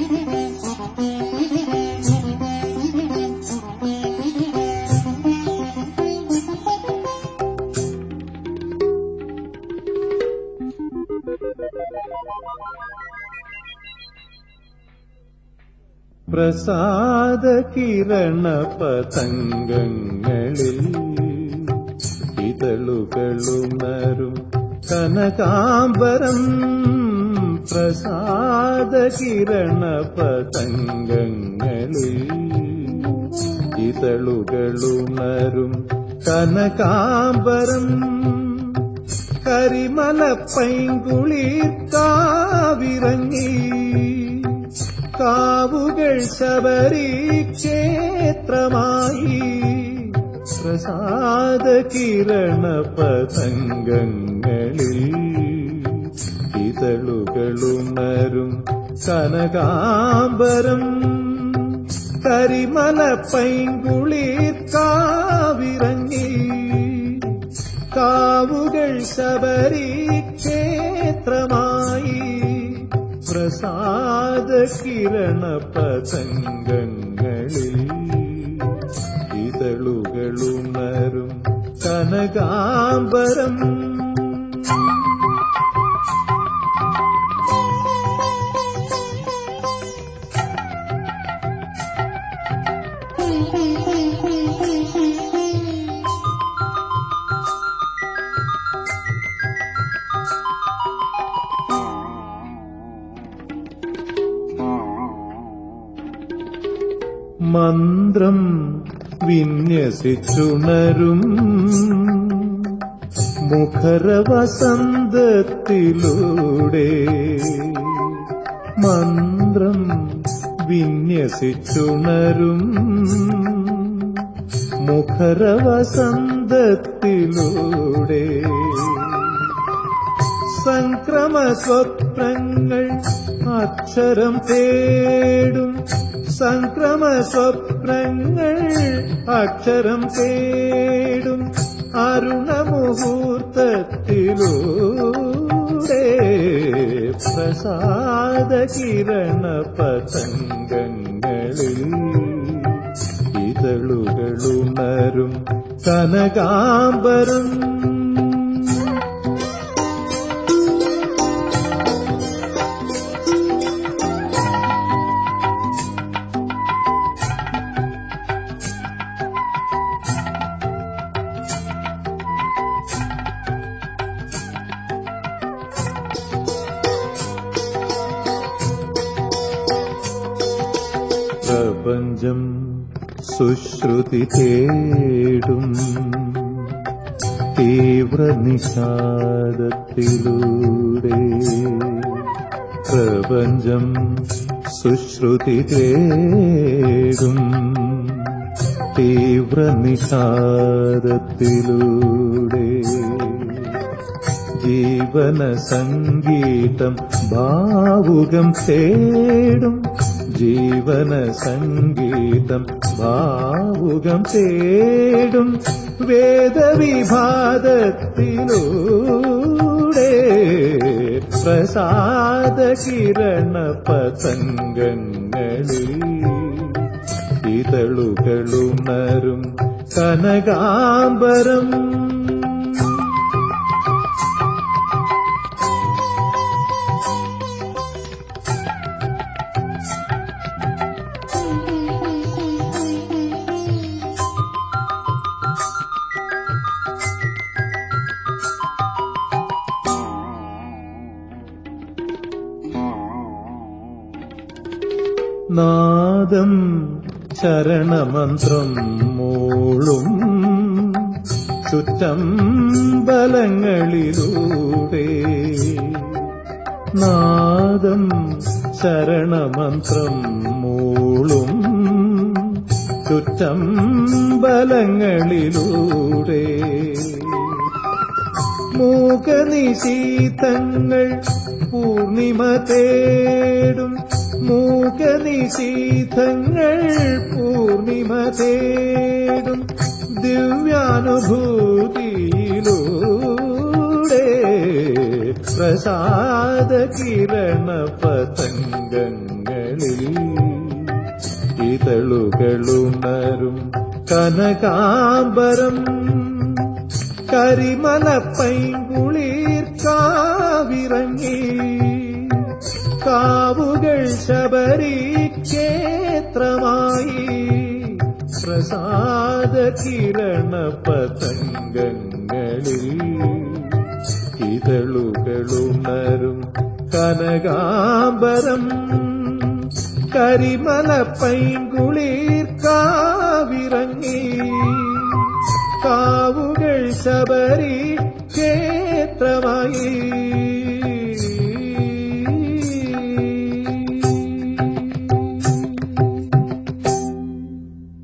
പ്രസാദ കിരണ പതംഗങ്ങളിൽ ഇതളുകളുണരും കനകാംബരം പ്രസാദ കിരണ പതംഗങ്ങളിൽ ഇതളുകളുണരും കനകാംബരം കരിമല പൈങ്കുളിർ കാവിറങ്ങി കാവുകൾ ശബരി ക്ഷേത്രമായി പ്രസാദ കിരണ പതംഗങ്ങളിൽ ഇതളുകളുണരും കനകാംബരം കരിമല പൈങ്കുളിർ കാവിറങ്ങി കാവുകൾ ശബരി ക്ഷേത്രമായി പ്രസാദ കിരണ പതംഗങ്ങളിൽ ഇതളുകളുണരും കനകാംബരം മന്ത്രം വിന്യസിച്ചുണരും മുഖരവസന്തത്തിലൂടെ മന്ത്രം വിന്യസിച്ചുണരും മുഖരവസന്തത്തിലൂടെ സംക്രമ സ്വപ്നങ്ങൾ അക്ഷരം തേടും സംക്രമ സ്വപ്നങ്ങൾ അക്ഷരം തേടും അരുണമുഹൂർത്തത്തിലൂടെ പ്രസാദ കിരണ പതംഗങ്ങളിൽ ഇതളുകളുണരും കനകാംബരം പ്രപഞ്ചം സുശ്രുതി തേടും തീവ്ര നിഷാദത്തിലൂടെ പ്രപഞ്ചം സുശ്രുതി തേടും തീവ്ര നിഷാദത്തിലൂടെ ജീവന സംഗീതം ഭാവുകം തേടും ജീവന സംഗീതം ഭാവുകം തേടും വേദവിഭാതത്തിലൂടെ പ്രസാദ കിരണ പതംഗങ്ങളിൽ ഇതളുകളുണരും കനകാംബരം നാദം ശരണമന്ത്രം മൂളും ചുറ്റം ബലങ്ങളിലൂടെ നാദം ശരണമന്ത്രം മൂളും ചുറ്റം ബലങ്ങളിലൂടെ മൂകനിശീതങ്ങൾ പൂർണിമ തേടും മൂകനിശീതങ്ങൾ പൂർണിമ തേടും ദിവ്യാനുഭൂതിയിലൂടെ പ്രസാദ കിരണ പതംഗങ്ങളിൽ പതങ്ങളിൽ ഇതളുകളുണരും കനകാംബരം കരിമല പൈങ്കുളിർ കാവിറങ്ങി കാവുകൾ ശബരിക്ഷേത്രമായി പ്രസാദ കിരണ പതംഗങ്ങളിൽ ഇതളുകളുണരും കനകാംബരം കരിമല പൈങ്കുളിർ കാവിറങ്ങി കാവുകൾ ശബരി